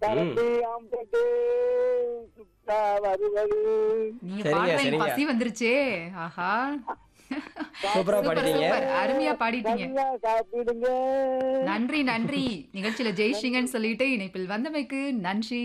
கரண்டி ஆம்பட்டு சுத்தா வருவது நீங்க சரிங்க, பாடுற எனக்கு சரிங்க. பசி வந்துருச்சே ஆஹா சூப்பரா சூப்பர் பாடிட்டீங்க சூப்பர் அருமையா பாடிட்டீங்க நல்லா சாப்பிடுங்க நன்றி நன்றி நிகழ்ச்சியில ஜெய்ஷிங்கன்னு சொல்லிட்டு இணைப்பில் வந்தமைக்கு நன்றி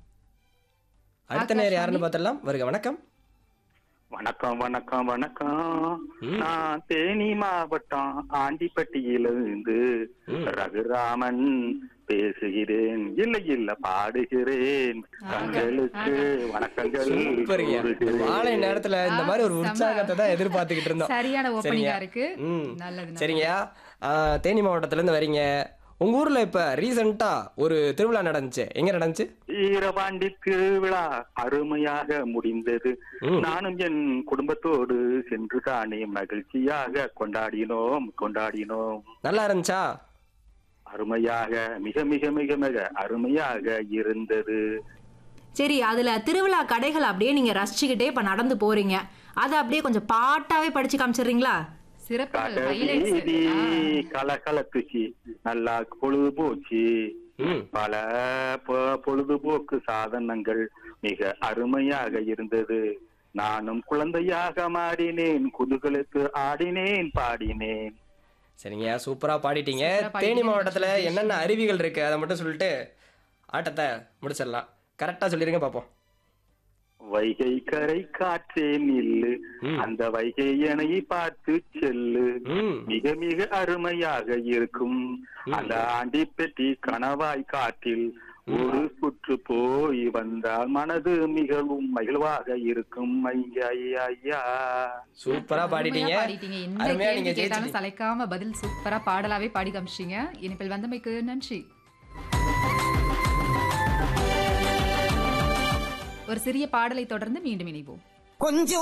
அடுத்த நேரம் யாருன்னு பார்த்துடலாம் வருக வணக்கம் வணக்கம் வணக்கம் வணக்கம் ம். நான் தேனி மாவட்டம் ஆண்டிப்பட்டியிலிருந்து ம். ரகுராமன் பேசுகிறேன் இல்ல இல்ல பாடுகிறேன் தங்களுக்கு வணக்கங்கள் சூப்பருங்க கூறுகிறேன். மாலை நேரத்துல இந்த மாதிரி ஒரு செம்ம. உற்சாகத்தை தான் எதிர்பார்த்துக்கிட்டு இருந்தோம் சரியான ஓப்பனிங்கா சரிங்க. இருக்கு ம். நல்லது நல்லது. சரிங்கய்யா ஆ, தேனி மாவட்டத்துல இருந்து வரீங்க உங்க ஊர்ல இப்ப ரீசெண்டா ஒரு திருவிழா நடந்துச்சு எங்க நடந்துச்சு ஈரபாண்டி திருவிழா அருமையாக முடிந்தது ம். நானும் என் குடும்பத்தோடு சென்று தானே மகிழ்ச்சியாக கொண்டாடினோம் கொண்டாடினோம் நல்லா இருந்துச்சா அருமையாக மிக மிக மிக மிக அருமையாக இருந்தது சரி அதுல திருவிழா கடைகள் அப்படியே நீங்க ரசிச்சுக்கிட்டே இப்ப நடந்து போறீங்க அதை அப்படியே கொஞ்சம் பாட்டாவே படிச்சு காமிச்சிடுறீங்களா சிறப்புகள் கடவீதி ஹைலைட்ஸ் கலகலத்துச்சு நல்லா பொழுது போச்சு ம் பல பொ- பொழுதுபோக்கு சாதனங்கள் மிக அருமையாக இருந்தது நானும் குழந்தையாக மாறினேன் குதூகலத்து ஆடினேன் பாடினேன் சரிங்க சூப்பரா பாடிட்டீங்க சூப்பரா பாடிட்டீங்க. தேனி மாவட்டத்துல என்னென்ன அருவிகள் இருக்கு அதை மட்டும் சொல்லிட்டு ஆட்டத்தை முடிச்சிடலாம் கரெக்டா சொல்லிருங்க பாப்போம் வைகை கரை காற்றே நில்லு ம். அந்த வைகை எனை பார்த்து செல்லு ம் மிக மிக அருமையாக இருக்கும் அந்த ஆண்டிப்பெட்டி கணவாய் காட்டில் ஒரு சுற்று போய் வந்தால் மனது மிகவும் மகிழ்வாக இருக்கும் ஐயா ஐயா, ஐயா சூப்பரா பாடிட்டீங்க பாடிட்டீங்க எந்த அருமையா கேள்வி நீங்க கேட்டாலும் ஜெயிச்சிட்டீங்க சளைக்காம பதில் சூப்பரா பாடலாவே பாடி காமிச்சிங்க இனிப்பில் வந்தமைக்கு நன்றி ஒரு சிறிய பாடலை தொடர்ந்து மீண்டும் இணைவோம் கொஞ்சம்